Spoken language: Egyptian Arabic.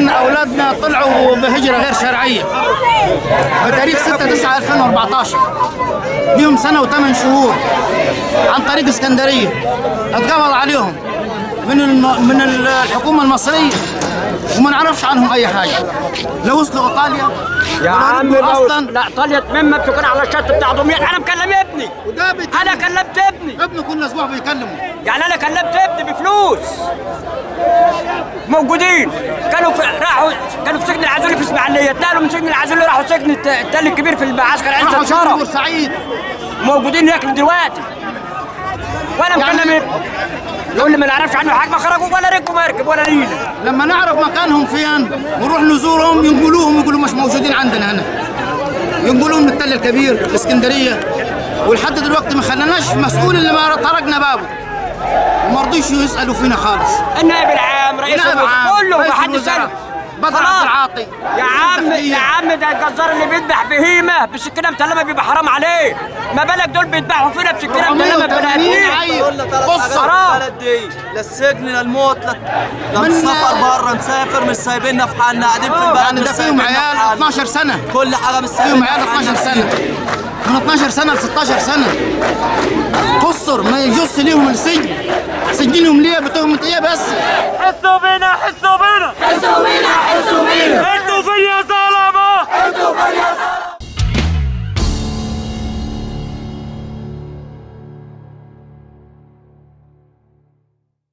ان اولادنا طلعوا بهجره غير شرعيه بتاريخ 6 9 2014 ليهم سنه وثمان شهور عن طريق اسكندريه اتقبض عليهم من الم... من الحكومه المصريه وما نعرفش عنهم اي حاجه لو وصلوا ايطاليا يا ولا عم رجعوا لو اصلا لا ايطاليا تمم بتكون على الشط بتاع دمياط انا مكلم ابني وده بيتكلم. انا كلمت ابني ابنه كل اسبوع بيكلمه يعني انا كلمت ابني بفلوس موجودين كانوا في راحوا كانوا في سجن العزولي في اسماعيليه اتنقلوا من سجن العزولي راحوا سجن الت- التل الكبير في المعسكر عزة راحوا شرف شرف بورسعيد موجودين هناك دلوقتي وانا يعني- مكلم ابني يقول لي ما نعرفش عنه حاجه ما خرجوا ولا ركبوا مركب ولا نيله لما نعرف مكانهم فين ونروح نزورهم ينقلوهم يقولوا مش موجودين عندنا هنا ينقلوهم من التل الكبير الاسكندريه ولحد دلوقتي ما خلناش مسؤول اللي ما طرقنا بابه وما رضيش يسالوا فينا خالص النائب العام رئيس نائب الوزراء عام، كله رئيس ما حد الوزراء، سال بدر خلاص. عبد العاطي يا عم الداخلية. يا عم ده الجزار اللي بيذبح بهيمه بسكينه متلمه بيبقى حرام عليه ما بالك دول بيذبحوا فينا بسكينه متلمه بني 180 ادمين عيل قلنا ثلاث بص حاجات حرام. في البلد دي للسجن للموت لل- من- للسفر بره نسافر مش سايبيننا في حالنا قاعدين في البلد يعني مش ده فيهم سايبيننا في عيال حالنا. 12 سنه كل حاجه مش فيهم سايبيننا عيال في حالنا. 12 سنه من 12 سنه ل 16 سنه قصر ما يجوز ليهم السجن سجنهم ليه بتهمه ايه بس حسوا